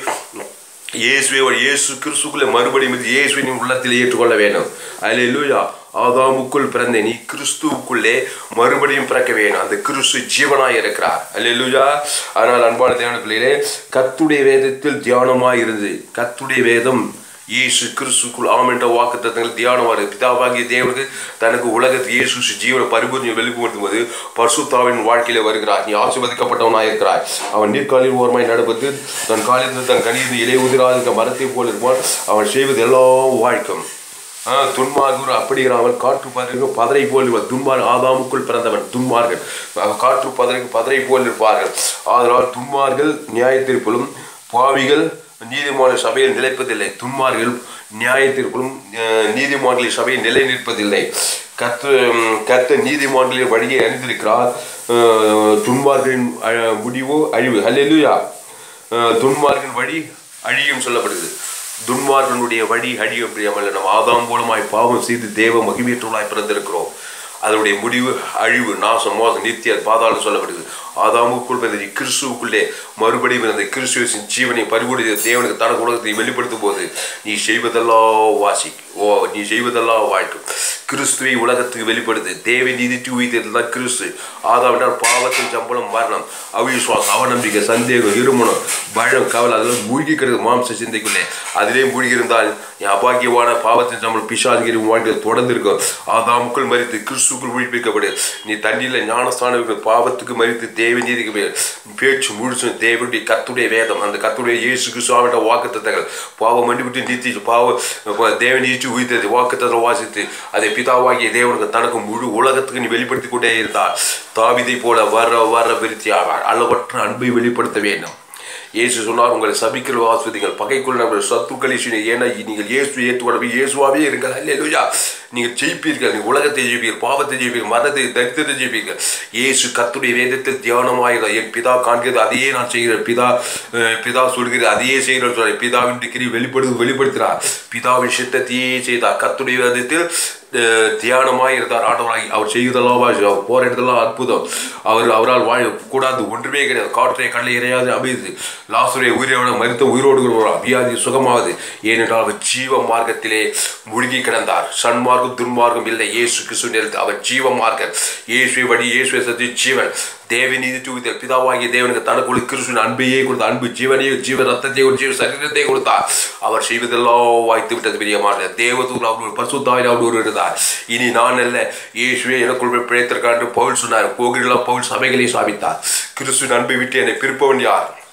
இயேசுவே வழி, இயேசு கிறிஸ்துக்குள்ளே மறுபடியும் இது இயேசுவின் உள்ளத்தில் ஏற்றுக்கொள்ள வேண்டும் அல்லேலூயா ஆதாமுக்குள் பிறந்த நீ கிறிஸ்துவுக்குள்ளே மறுபடியும் பிறக்க வேணும் அந்த கிறிஸ்து ஜீவனாய் இருக்கிறார் அல்லேலூயா ஆனால் அன்பான தேவன பிள்ளைகளே கத்துடைய வேதத்தில் தியானமாய் இருந்து கத்துடைய வேதம் இயேசு கிறிஸ்துக்குள் ஆம் என்ற வாக்கு தத்தங்கள் தியானமாக பிதாவாகிய தேவனுக்கு தனக்கு உலகத்தில் இயேசு ஜீவன பரிபூர்ண வெளிப்படுத்தும் போது பரிசுத்தாவின் வாழ்க்கையில வருகிறார் நீ ஆசீர்வதிக்கப்பட்டவனாக இருக்கிறாய் அவன் நீர்காலில் ஓரமாய் நடப்பது தன் காலில் தன் கனியில் இலை உதிராத மரத்தை போல் இருப்பான் அவன் செய்வது எல்லாம் வாழ்க்கும் துன்மார்கர் அப்படிங்கிறவன் காற்று பதற்கு பதரை போல் இருப்பார் துன்மார் ஆதாமுக்குள் பிறந்தவன் துன்மார்கள் அவன் காற்று பதற்கு பதரை போல் இருப்பார்கள் அதனால் துன்மார்கள் நியாயத்திற்குள்ளும் பாவிகள் நீதிமான சபையில் நிலைப்பதில்லை துன்மார்கள் நியாயத்திற்குள்ளும் அஹ், நீதிமான்களின் சபையில் நிலை நிற்பதில்லை கத்து கத்த நீதிமான்களின் வழியை அறிந்திருக்கிறார் அஹ், துன்மார்களின் அஹ், முடிவோ அழிவு ஹல்லேலூயா அஹ், துன்மார்களின் வழி அழியும் சொல்லப்படுது துன்மார்கனுடைய வழி அழியும் பிரியமல்ல நம்ம ஆதாம் மூலமாய் பாவம் செய்து தேவ மகிமையற்றவளாய் பிறந்திருக்கிறோம் அதனுடைய முடிவு அழிவு நாசம் மோசம் நித்திய பாதாளம் சொல்லப்படுது ஆதாமுக்குள் பிறந்த கிறிஸ்துவுக்குள்ளே மறுபடியும் பிறந்த கிறிஸ்துவின் ஜீவனை பறிகொடுத்த தேவனுக்கு தனக்கு உலகத்தை வெளிப்படுத்தும் போது நீ செய்வதெல்லாம் வாசி ஓ நீ செய்வதெல்லாம் வாழ்க்கும் கிறிஸ்துவை உலகத்துக்கு வெளிப்படுத்து தேவை நீதிட்டு உயிர்த்தது தான் கிறிஸ்து ஆதாவினால் பாவத்தின் சம்பளம் மரணம் அவிசுவாசம் அவநம்பிக்கை சந்தேகம் இருமணம் பயம் கவலை அதெல்லாம் மூழ்கி கிடக்கு மாம்ச சிந்தைக்குள்ளே அதிலே மூழ்கி இருந்தால் நீ அபாக்கியமான பாவத்தின் சம்பளம் பிசாசுகிரி வாழ்க்கையில் தொடர்ந்து இருக்கும் ஆதாமுக்குள் மறித்து கிறிஸ்துக்குள் உயிர்ப்பிக்கப்படு நீ தண்ணியில் ஞானஸ்தானம் இருக்கிற பாவத்துக்கு மறித்து தேவ நீதிக்கு மே- பேச்சு முழுசும் தேவனுடைய கத்துடைய வேதம் அந்த கத்துடைய இயேசு கிறிஸ்துவாவிட்ட வாக்கு தத்தங்கள் பாவம் மன்னிவிட்டு நீத்தி பாவ தேவ நீச்சு உயிர்த்தது வாக்கு தத்தம் வாசித்து அதை பிதாவாகிய தேவனுக்கு தனக்கு முழு உலகத்துக்கு நீ வெளிப்படுத்தி கொண்டே இருந்தார் தாவிதை போல வர வர விருத்தி ஆவார் அளவற்ற அன்பை வெளிப்படுத்த வேண்டும் இயேசு சொன்னார் உங்களை சபிக்கிற ஆஸ்வதிகள் பகைக்குள் நம்முடைய சத்துக்களை செய்யுங்கள். ஏன்னா நீங்கள் இயேசு ஏற்றுக்கொள்ள இயேசுவாவே இருங்கள் அல்லேலூயா நீங்கள் ஜெயிப்பீர்கள் நீங்கள் உலகத்தை ஜெயிப்பீர்கள் பாவத்தை ஜெயிப்பீர்கள் மரணத்தை தரித்திரத்தை ஜெயிப்பீர்கள் இயேசு கத்துடைய வேதத்தில் தியானமாகிறார் என் பிதா காண்கிறது அதையே நான் செய்கிறேன் பிதா அஹ், பிதா சொல்கிறது அதையே செய்கிறேன் சொல்றேன் பிதாவின் டிகிரி வெளிப்படு வெளிப்படுத்தினார் பிதாவின் சித்தத்தையே செய்தார் கத்துடைய வேதத்தில் அஹ், தியானமாய் இருந்தார் ஆண்டவராகி அவர் செய்வதெல்லாம் வாசி, அவர் போற இடத்தெல்லாம் அற்புதம் அவர் அவரால் வாழ கூடாது ஒன்றுமே கிடையாது காற்றை கடலை இறையாது அமைது லாசுரை உயிரோட மருத்துவ உயிரோடு வருவார் வியாதி சுகமாவது ஏனென்றால் அவர் ஜீவ மார்க்கத்திலே முழுகி கிடந்தார் சன்மார்க்கம் துன்மார்க்கம் இல்லை இயேசு கிறிஸ்து நிறுத்து அவர் ஜீவ மார்க்கம் இயேசுவை வழி இயேசுவை சத்தி ஜீவன் தேவ நீதி தூவித்தல் பிதாவாகிய தேவனுக்கு தனக்குள்ள கிறிஸ்துவின் அன்பையே கொடுத்த அன்பு ஜீவனையும் ஜீவ ரத்தத்தை ஒரு ஜீவ சரீரத்தை கொடுத்தார் அவர் செய்வதெல்லாம் வாய்த்து விட்டது பிரியமான தேவதூர் அவர் பரிசுத்தாய் அவர் இருந்தார் இனி நான் அல்ல இயேசுவே எனக்குள் பிழைத்திருக்கான் என்று பவுல் சொன்னார் கோகிலெல்லாம் பவுல் சபைகளை சாபித்தார் கிறிஸ்துவின் அன்பை விட்டு என்னை பிரிப்பவன் யார்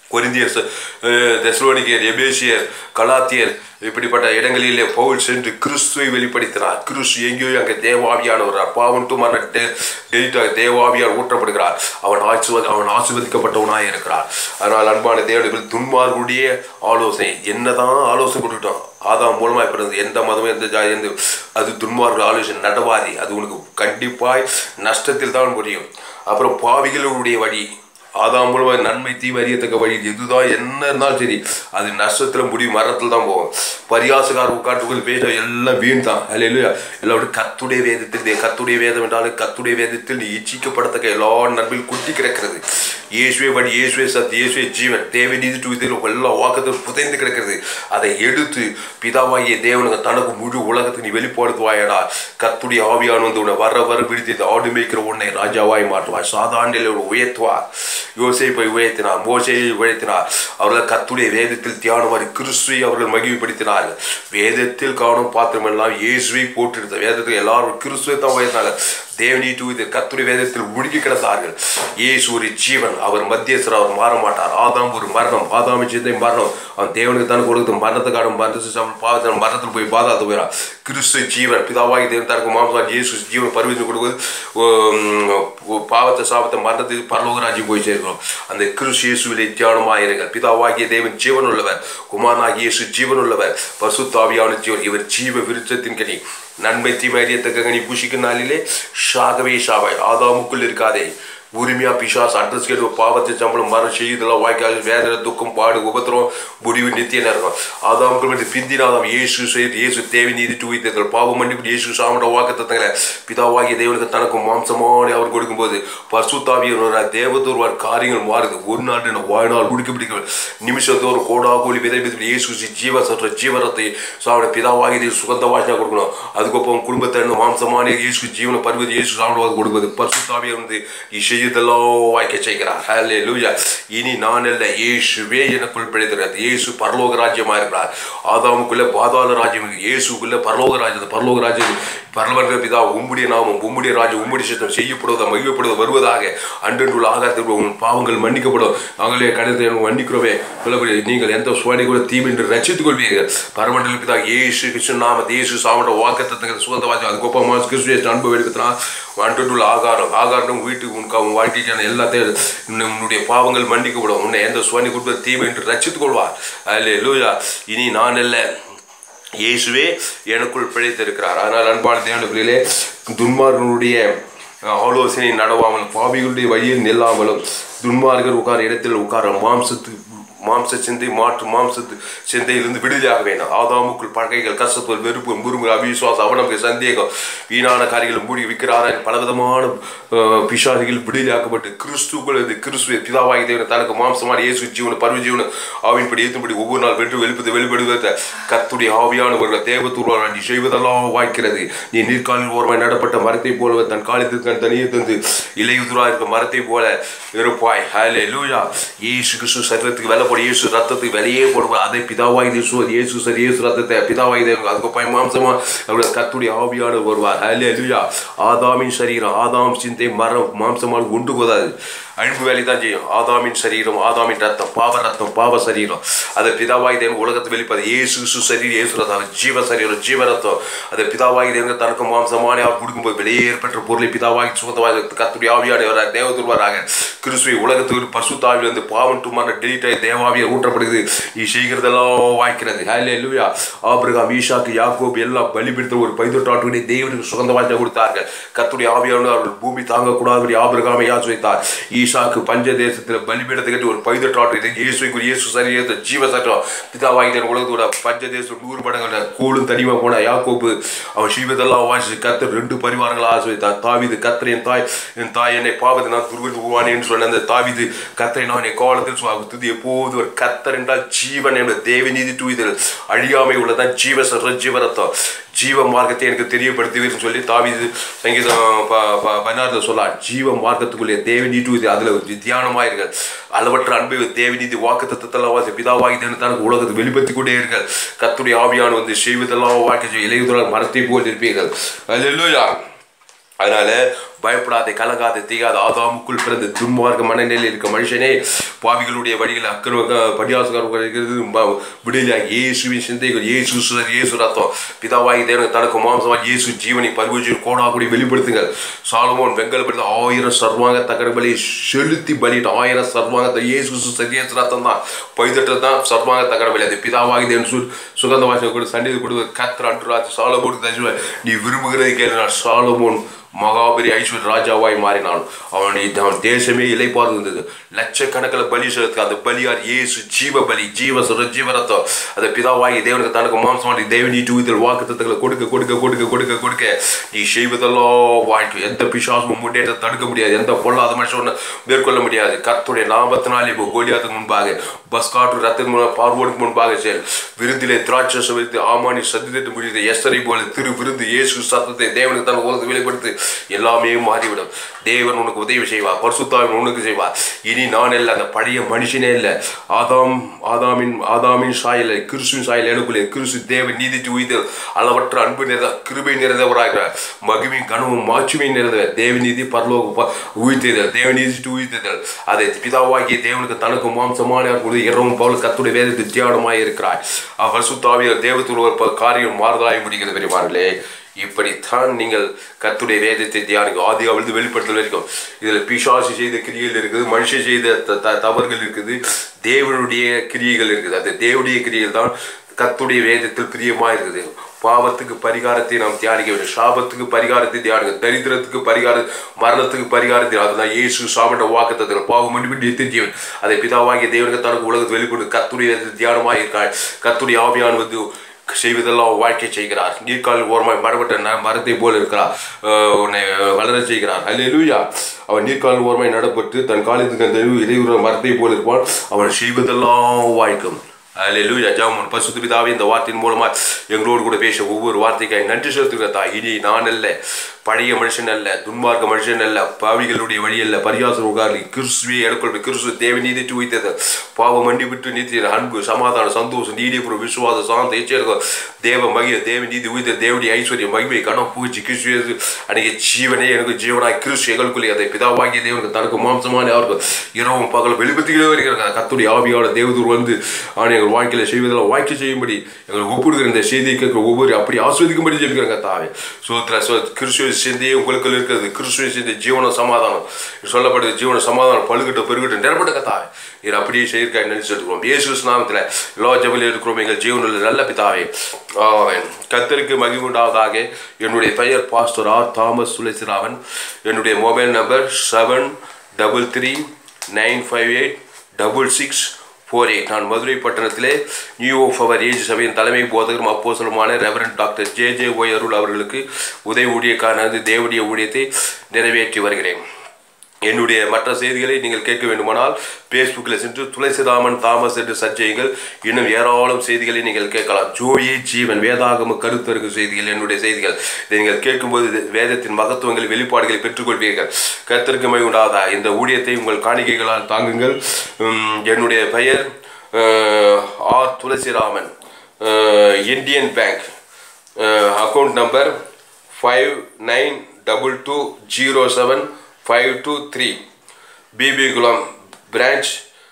கொரிந்தியர் தெசலோனிக்கர் எபேசியர் கலாத்தியர் இப்படிப்பட்ட இடங்களிலே பவுல் சென்று கிறிஸ்துவை வெளிப்படுத்தினார் கிறிஸ்து எங்கேயோ அங்கே தேவாவியானவர் பாவன் துமான டெலிட்டாக தேவாவியார் ஊற்றப்படுகிறார் அவன் ஆசிர்வாத அவன் ஆசீர்வதிக்கப்பட்டவனாக இருக்கிறார் அதனால் அன்பான தேவர்கள் துன்மார்களுடைய ஆலோசனை என்னதான் ஆலோசனை கொடுத்துட்டோம் ஆதாம் மூலமாக பிறந்தது எந்த மதமும் எந்த ஜாதி எந்த அது துன்மார்கள் ஆலோசனை நடவாதி அது உனக்கு கண்டிப்பாய் நஷ்டத்தில் தான் முடியும் அப்புறம் பாவிகளுடைய வழி ஆதாம் மூலமாக நன்மை தீமை அறியத்தக்க வழி எதுதான் என்ன இருந்தாலும் சரி அது நஷ்டத்தில் முடிவு மரத்தில் தான் போகும் பரியாசக்கார உட்காட்டுக்குள் பேச எல்லாம் வீண் தான் அல்ல இல்லையா எல்லாம் கத்துடைய வேதத்தில் தே- கத்துடைய வேதம் என்றாலும் கத்துடைய வேதத்தில் நீ இச்சிக்கப்படத்தக்க எல்லா நன்மையும் குட்டி கிடக்கிறது இயேசுவே வழி இயேசுவே சத்து இயேசுவே ஜீவன் தேவை நீதி துவித்தில் எல்லா வாக்கத்தில் புதைந்து கிடக்கிறது அதை எடுத்து பிதாவாகிய தேவனுக்கு தனக்கு முழு உலகத்தை நீ வெளிப்படுத்துவாயடா கத்துடைய ஆவியான் வந்து உன்னை வர வர விடுத்தி இந்த ஆடு மேய்க்கிற உன்னை ராஜாவாய் மாற்றுவார் சாதாண்டில் உயர்த்துவார் யோசேப்பை உயர்த்தினார் மோசையை உயர்த்தினார் அவர்கள் கத்துடைய வேதத்தில் தியானமாரி கிறிஸ்துவை அவர்கள் மகிழ்ப்படுத்தினார்கள் வேதத்தில் காணும் பாத்திரமெல்லாம் இயேசுவை போட்டிருந்த வேதத்தில் எல்லாரும் கிறிஸ்துவை தான் உயர்த்தினாங்க தேவனி தூது கத்துடைய வேதத்தில் முழுகி கிடந்தார்கள் இயேசு ஒரு ஜீவன் அவர் மத்தியஸ்தர் அவர் மாற மாட்டார் ஆதாம் ஒரு மரணம் ஆதாம சிந்தை மரணம் அவன் தேவனுக்கு தான் கொடுத்து மரணத்துக்கான மரணத்தை பாவத்தை மரணத்தில் போய் பாதாத்து போயிடான் கிறிஸ்து ஜீவன் பிதாவாகி தேவன் தனக்கு மாம்சம் இயேசு ஜீவன் பரிவர்த்தனை கொடுக்குது உம், பாவத்தை சாபத்தை மரணத்துக்கு பரலோகராஜ்யம் போய் சேர்க்கிறோம் அந்த கிறிஸ்து இயேசுவிலே தியானமாயிருங்கள் பிதாவாகிய தேவன் ஜீவன் உள்ளவர் குமாரனாகிய இயேசு ஜீவன் உள்ளவர் பசுத்தாவியான ஜீவன் இவர் ஜீவ விருட்சத்தின் கனி நன்மை தீமை அறியத்தக்க கனி புஷிக்கும் நாளிலே ஷாகவே ஷாவாய் ஆதாமுக்குள் இருக்காதே உரிமையா பிசாஸ் அட்ரஸ் கேட்டு பாவத்தை சம்பளம் மரம் செய்யுதெல்லாம் வாய்க்காது வேதனை துக்கம் பாடு உபத்திரம் முடிவு நித்திய நரகம் ஆதாமுக்கு வந்து பிந்தினாதாம் இயேசு செய்து இயேசு தேவை நீதி துவித்தர்கள் பாவம் மன்னிப்பு இயேசு சாமட வாக்குத்தங்களை பிதாவாகிய தேவனுக்கு தனக்கு மாம்சமான அவர் கொடுக்கும்போது பசுத்தாவியர் தேவதூர்வார் காரியங்கள் மாறுது ஒரு நாள் என்ன வாழ்நாள் குடிக்க பிடிக்க நிமிஷத்தோறு கோடா கோழி விதை விதை இயேசு ஜீவ சற்ற ஜீவரத்தை சாப்பிட பிதாவாகிய தேவன் சுகந்த வாசனை கொடுக்கணும் அதுக்கப்புறம் குடும்பத்தை இருந்து மாம்சமான இயேசு ஜீவன பருவதி இயேசு சாப்பிடுவது கொடுப்பது பசுத்தாவியர் வந்து இசையுதெல்லாம் வாய்க்க செய்கிறார் ஹலே லூயா இனி நான் அல்ல இயேசுவே எனக்குள் பிழைத்திருக்கிறது இயேசு பரலோக ராஜ்யமா இருக்கிறார் ஆதாமுக்குள்ள பாதாள ராஜ்யம் இருக்கு. இயேசுக்குள்ள பரலோக ராஜ்யம் பரலோக ராஜ்யம் பரலவர்க பிதா உம்முடைய நாமம் உம்முடைய ராஜ்யம் உம்முடைய சித்தம் செய்யப்படுவதா மகிழ்ப்படுவது வருவதாக அன்றென்றுள்ள ஆகாரத்தில் உன் பாவங்கள் மன்னிக்கப்படும் நாங்களே கடத்தை மன்னிக்கிறோமே சொல்லக்கூடிய நீங்கள் எந்த சுவனை கூட தீமை என்று ரசித்துக் கொள்வீர்கள் பரமண்டல பிதா இயேசு கிருஷ்ணன் நாம இயேசு சாமட வாக்கத்தங்கள் சுகந்த வாஜம் அது கோப்பமா கிறிஸ்துவே அன்பு எடுக்கிறா அன்றுள்ள ஆகாரம் ஆகாரம் வீட்டுக்கு உனக்கு அவன் வாழ்க்கைக்கான எல்லாத்தையும் உன்னை- உன்னுடைய பாவங்கள் மன்னிக்கப்படும் உன்னை எந்த சுவனை கொடுப்பது தீமை என்று ரசித்துக் கொள்வார் அல்ல லூயா இனி நான் அல்ல இயேசுவே எனக்குள் பிழைத்திருக்கிறார் அதனால் அன்பான தேவனுக்குள்ளே துன்மார்களுடைய ஆலோசனை நடவாமல் பாவிகளுடைய வழியில் நில்லாமலும் துன்மார்கர் உட்கார இடத்தில் உட்கார மாம்சத்து மாம்ச சிந்தை மாற்று மாம்சத்து சிந்தையிலிருந்து விடுதலையாக வேண்டாம் ஆதாமுக்குள் பழகைகள் கசப்புகள் வெறுப்பு முருங்கு அவிசுவாசம் அவனக்கு சந்தேகம் வீணான காரியங்களை மூடி விற்கிறாரன் பலவிதமான அஹ், பிசாசுகள் விடுதலையாக்கப்பட்டு கிறிஸ்துக்குள் இது கிறிஸ்துவ பிதாவாகி தேவன் தனக்கு மாம்சமான இயேசு ஜீவன பருவ ஜீவன ஆவின்படி ஏற்றும்படி ஒவ்வொரு நாள் வென்று வெளிப்பது வெளிப்படுவத கத்துடைய ஆவியானவர்கள் தேவத்தூர்வார் நீ செய்வதெல்லாம் வாய்க்கிறது நீ நீர்காலில் ஓரமாய் நடப்பட்ட மரத்தை போல தன் காலத்திற்கு தன் தனியே தந்து இலையுதுரா இருக்க மரத்தை போல இருப்பாய் ஹலே லூயா இயேசு கிறிஸ்து சரீரத்துக்கு வெலை போட இயேசு ரத்தத்துக்கு வெளியே போடுவார் அதை பிதாவாய் தேசு இயேசு சரி இயேசு ரத்தத்தை பிதாவாய் தேவன் அதுக்கு போய் மாம்சமா அவருடைய கத்துடைய ஆவியான வருவார் ஹலே லூயா ஆதாமின் சரீரம் ஆதாம் சிந்தை மரம் மாம்சமாக உண்டு போதாது அழிப்பு வேலை தான் செய்யும் ஆதாமின் சரீரம் ஆதாமின் ரத்தம் பாவ ரத்தம் பாவ சரீரம் அதை பிதாவாய் தேவன் உலகத்தை வெளிப்பது இயேசு கிறிஸ்து சரீரம் இயேசு ரத்தம் ஜீவ சரீரம் ஜீவ ரத்தம் அதை பிதாவாய் தேவன் தனக்கு மாம்சமான அவர் கொடுக்கும்போது வெளியே ஏற்பட்ட பொருளை பிதாவாய் சுகத்தவாய் கத்துடைய ஆவியானவராக தேவதூர்வாராக கிறிஸ்துவை உலகத்துக்கு பசுத்தாவில் வந்து பாவம் டுமான டெலிட்டாய் தேவாவியர் ஊற்றப்படுது நீ செய்கிறதெல்லாம் வாய்க்கிறது ஹலே லூயா ஆபிரகாம் ஈஷாக்கு யாக்கோப் எல்லாம் பலிபிடித்த ஒரு பைதொட்டாட்டுடைய தேவனுக்கு சுகந்த வாய்ச்சா கொடுத்தார்கள் கத்துடைய ஆவியானவர் அவர்கள் பூமி தாங்கக்கூடாதபடி ஆபிரகாமை யாசு வைத்தார் ஈசாக்கு பஞ்ச தேசத்தில் பலிபீடத்தை கட்டி ஒரு பைதொட்டாட்டு இயேசுக்கு இயேசு சரீரத்தை ஜீவ சட்டம் பிதாவாகிட்ட உலகத்தோட பஞ்ச தேசம் நூறு மடங்கு கூழும் தனிமா போன யாக்கோப்பு அவன் சீவதெல்லாம் வாசி கத்தர் ரெண்டு பரிவாரங்களை ஆசை வைத்தார் தாவிது கத்தர் என் தாய் என் தாய் என்னை பாவத்தை நான் துருவன் உருவானேன்னு சொன்ன அந்த தாவிது கத்தரை நான் என் காலத்தில் சுவாகுத்தது எப்போது ஒரு கத்தர் என்றால் ஜீவன் என்ற தேவநீதி தூய்தல் அழியாமை உள்ளதான் ஜீவ சர்வ ஜீவரத்தம் ஜீவ மார்க்கத்தை எனக்கு தெரியப்படுத்துவீர்னு சொல்லி தாவிது சங்கீதம் ப- ப- பதினாறுல சொல்லலாம் ஜீவ மார்க்கத்துக்குள்ளே தேவநீதி தூய்து அதில் தியானமாயிருங்கள் அளவற்ற அன்பை தேவநீதி வாக்கு தத்துவத்தெல்லாம் வாசி பிதாவாகி தனக்கு உலகத்தை வெளிப்படுத்தி கொண்டே இருங்கள் கத்துடைய ஆவியான வந்து செய்வதெல்லாம் வாழ்க்கை செய்ய இளையுதலால் மரத்தை போல் இருப்பீர்கள் அல்லேலூயா அதனால பயப்படாதே கலங்காதே தீகாத ஆதாமுக்குள் பிறந்த துன்மார்க்க மனநிலையில் இருக்க மனுஷனே பாவிகளுடைய வழியில் அக்கிரம படியாசகர்கள் இருக்கிறது ம- விடுதலையாகி இயேசுவின் சிந்தைகள் இயேசு சுதர், இயேசு ரத்தம் பிதாவாகி தேவனுக்கு தனக்கு மாம்சமாக இயேசு ஜீவனை பருவஜி கோடாகுடி வெளிப்படுத்துங்கள் சாலமோன் வெங்கலப்படுத்த ஆயிரம் சர்வாங்க தகர பலி செலுத்தி பலிட்டு ஆயிரம் சர்வாங்க இயேசு சுதர், இயேசு ரத்தம் தான் பைதட்டு தான் சர்வாங்க தகர பலி அது பிதாவாகி தேவன் சு சுகந்த வாசனை கொடு சண்டிதை கொடுத்து கத்திர அன்று சாலமோன் தஜுவ நீ விரும்புகிறதை கேட்டால் சாலமோன் மகாபரி ஐஸ்வர் ராஜாவாய் மாறினான் அவனுடைய அவன் தேசமே இலைப்பாறு இருந்தது லட்சக்கணக்கில் பலி செலுத்த அந்த பலியார் இயேசு ஜீவ பலி ஜீவ சுர ஜீவரத்தம் அந்த பிதாவாகி தேவனுக்கு தனக்கு மாம்சமாடி தேவனி டூதில் வாக்கு தத்துக்களை கொடுக்க கொடுக்க கொடுக்க கொடுக்க கொடுக்க நீ செய்வதெல்லாம் வாழ்க்கை எந்த பிசாசமும் முன்னேற்ற தடுக்க முடியாது எந்த பொல்லாத மனுஷன் மேற்கொள்ள முடியாது கர்த்தருடைய நாமத்தினாலே இப்போ கோலியாத்துக்கு முன்பாக பஸ் காற்று ரத்தின் மூலம் பார்வோனுக்கு முன்பாக செல் விருந்திலே திராட்சை சுவைத்து ஆமானி சத்தியத்தை முடித்து எஸ்தரை போல திரு விருந்து இயேசு சத்தத்தை தேவனுக்கு தன் உலகத்தை வெளிப்படுத்தி எல்லாமே மாறிவிடும் தேவன் உனக்கு உதவி செய்வார் பரிசுத்தாவின் உனக்கு செய்வார் இனி நான் இல்லை அந்த பழைய மனுஷனே இல்லை ஆதாம் ஆதாமின் ஆதாமின் சாயல் கிறிஸ்துவின் சாயல் எனக்குள்ளே கிறிஸ்து தேவன் நீதித்து உயிர் அளவற்ற அன்பு நிறைந்த கிருபை நிறைந்தவராகிறார் மகிமை கனவும் மாட்சிமை நிறைந்தவர் தேவநீதி பரலோக ப- உயிர்த்தெழுதல் தேவநீதி உயிர்த்தெழுதல் அதை பிதாவாகிய தேவனுக்கு தனக்கு மாம்சமான பொழுது இரவும் பவுல் கத்துடைய வேதத்தில் தியானமாய் இருக்கிறார் அவர் சுத்தாவிய தேவத்தில் ஒரு ப- காரியம் மாறுதலாய் முடிகிறது பெரியவார்களே இப்படித்தான் நீங்கள் கத்துடைய வேதத்தை தியானிக்கும் ஆதி அவிழ்ந்து வெளிப்படுத்தல் வரைக்கும் இதில் பிசாசு செய்த கிரியைகள் இருக்குது மனுஷன் செய்த த- த- தவறுகள் இருக்குது தேவனுடைய கிரியைகள் இருக்குது அது தேவனுடைய கிரியைகள் தான் கத்துடைய வேதத்தில் பிரியமாக இருக்குது பாவத்துக்கு பரிகாரத்தை நாம் தியானிக்க வேண்டும் சாபத்துக்கு பரிகாரத்தை தியானிக்க தரித்திரத்துக்கு பரிகாரம் மரணத்துக்கு பரிகாரத்தை அதுதான் இயேசு சாப்பிட்ட வாக்குத்தத்தில் பாவம் மன்னிப்பு நித்திய ஜீவன் அதை பிதாவாகிய தேவனுக்கு தனக்கு உலகத்தில் வெளிக்கொண்டு கத்துடைய வேதத்தில் தியானமாக இருக்காள் கத்துடைய ஆவியான் வந்து செய்வதெல்லாம் வாழ்க்கை செய்கிறார் நீர்க்கால் ஓரமாய் மரபட்ட ந- மரத்தை போல் இருக்கிறார் அஹ் உன்னை வளர செய்கிறார் அல்லேலூயா அவன் நீர்க்கால் ஓரமாய் நடப்பட்டு தன் காலத்துக்கு அந்த இடையூற மரத்தை போல் இருப்பான் அவன் செய்வதெல்லாம் வாய்க்கும் அல்லேலூயா ஜாமன் பசுத்து பிதாவே இந்த வார்த்தையின் மூலமா எங்களோடு கூட பேச ஒவ்வொரு வார்த்தைக்காய் நன்றி செலுத்துகிற தாய் இனி நான் அல்ல பழைய மனுஷன் அல்ல துன்மார்க்க மனுஷன் அல்ல பாவிகளுடைய வழி அல்ல பரியாச உகாரி கிறிஸ்துவே எடுக்கொள்ள கிறிஸ்து தேவ நீதி வைத்தது பாவ மண்டி விட்டு நீதி அன்பு சமாதானம் சந்தோஷம் நீடிப்புறம் விசுவாச சாந்த எச்சரிக்கை தேவ மகிழ தேவ நீதி உயித்த தேவடி ஐஸ்வர்யம் மகிமை கணம் பூச்சி கிறிஸ்து அன்னைக்கு ஜீவனே எனக்கு ஜீவனாய் கிறிஸ்து எங்களுக்குள்ளே அதை பிதாவாகிய தேவனுக்கு தனக்கு மாம்சமான அவர்கள் இரவும் பகல் வெளிப்படுத்திக்கிட்டே வருகிறாங்க கத்துடைய ஆவியோட தேவதூர் வந்து ஆனா எங்கள் வாழ்க்கையில செய்வதெல்லாம் வாழ்க்கை செய்யும்படி எங்களுக்கு ஒப்பிடுகிற இந்த செய்தியை கேட்கிற ஒவ்வொரு அப்படி ஆஸ்வதிக்கும்படி ஜெபிக்கிறாங்க தாவே சோத்ர சோ கிறிஸ்துவ சிந்தையே உங்களுக்கு இருக்கிறது கிறிஸ்துவ சிந்தை ஜீவன சமாதானம் சொல்லப்படுது ஜீவன சமாதானம் பழுகட்ட பெருகட்டும் நிரப்பட்ட கத்தாவே இது அப்படியே செய்திருக்காய் நினைச்சு எடுக்கிறோம் இயேசு நாமத்தில் எல்லா ஜபலில் இருக்கிறோம் எங்கள் ஜீவனில் நல்ல பிதாவே ஆமென் கத்தருக்கு மகிமுண்டாவதாக என்னுடைய பெயர் பாஸ்டர் ஆர் தாமஸ் சுலேசிராவன் என்னுடைய mobile number seven double three nine five eight double six four eight நான் மதுரை பட்டணத்திலே நியூ ஆஃப் அவர் ஏஜ் சபையின் தலைமை போதகரும் அப்போசலுமான reverend doctor J J Y Arul அவர்களுக்கு உதவி ஊழியக்காரனது தேவடைய ஊழியத்தை நிறைவேற்றி வருகிறேன் என்னுடைய மற்ற செய்திகளை நீங்கள் கேட்க வேண்டுமானால் ஃபேஸ்புக்கில் சென்று துளசிராமன் தாமஸ் என்று சர்ச் செய்யுங்கள் இன்னும் ஏராளம் செய்திகளை நீங்கள் கேட்கலாம் ஜோயே ஜீவன் வேதாகம கருத்தருக்கு செய்திகள் என்னுடைய செய்திகள் இதை நீங்கள் கேட்கும்போது இது வேதத்தின் மகத்துவங்கள் வெளிப்பாடுகளை பெற்றுக்கொள்வீர்கள் கர்த்தருக்கு மை உண்டாதா இந்த ஊழியத்தை உங்கள் காணிக்கைகளால் தாங்குங்கள் உம், என்னுடைய பெயர் அஹ், ஆர் துளசிராமன் அஹ், Indian bank account number five nine double two zero seven five two three Bibikulam branch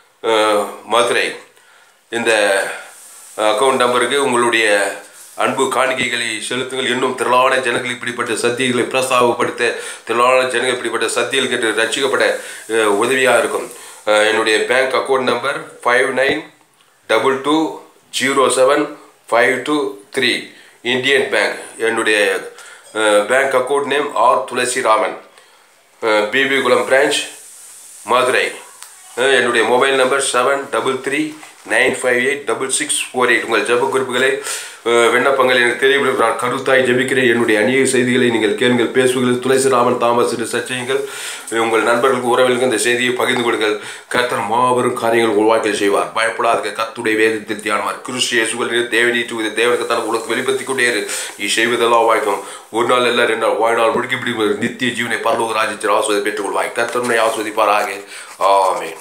Madurai இந்த அக்கௌண்ட் நம்பருக்கு உங்களுடைய அன்பு காணிக்கைகளை செலுத்துங்கள் இன்னும் திரளான ஜனங்கள் இப்படிப்பட்ட சத்தியங்களை பிரஸ்தாபப்படுத்த திரளான ஜனங்கள் இப்படிப்பட்ட சத்தியங்கள் கேட்டு ரட்சிக்கப்பட உதவியாக இருக்கும் அஹ், என்னுடைய bank account number five nine double two zero seven five two three Indian bank என்னுடைய bank account name R Thulasi Raman Bibikulam branch Madurai அஹ், என்னுடைய mobile number seven double three nine five eight double six four eight உங்கள் ஜெப குறிப்புகளை அஹ், விண்ணப்பங்கள் எனக்கு தெரியவில்லை நான் கருத்தாய் ஜெபிக்கிறேன் என்னுடைய அநேக செய்திகளை நீங்கள் கேளுங்கள் பேசுவீர்கள் துளசிராமன் தாமஸ் என்று search செய்யுங்கள் உங்கள் நண்பர்களுக்கு உறவுகளுக்கு இந்த செய்தியை பகிர்ந்து கொடுங்கள் கர்த்தர் மாபெரும் காரியங்கள் உங்கள் வாழ்க்கையில் செய்வார் பயப்படாத கத்துடைய வேதத்தில் தியானமார் கிறிஸ்து இயேசுகள் தேவனீட்டு இது தேவனுக்கு தான் உங்களுக்கு வெளிப்படுத்திக் கொண்டே இரு நீ செய்வதெல்லாம் வாய்க்கும் ஒரு நாள் இல்லை ரெண்டு நாள் வாழ்நாள் முடிக்க பிடிக்கும் நித்திய ஜீவனை பரலோக ராஜ்யத்தில் ஆஸ்வதி பெற்றுக்கொள்வாய் கர்த்தருனை ஆஸ்வதிப்பாராக ஆமென்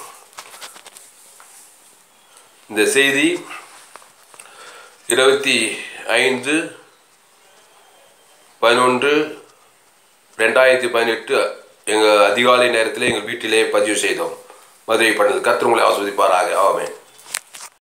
இந்த செய்தி இருபத்தி ஐந்து பதினொன்று ரெண்டாயிரத்தி பதினெட்டு எங்கள் அதிகாலை நேரத்தில் எங்கள் வீட்டிலே பதிவு செய்தோம் மதுரை பண்ணது கர்த்தர் உங்களை ஆஸ்வதிப்பாராக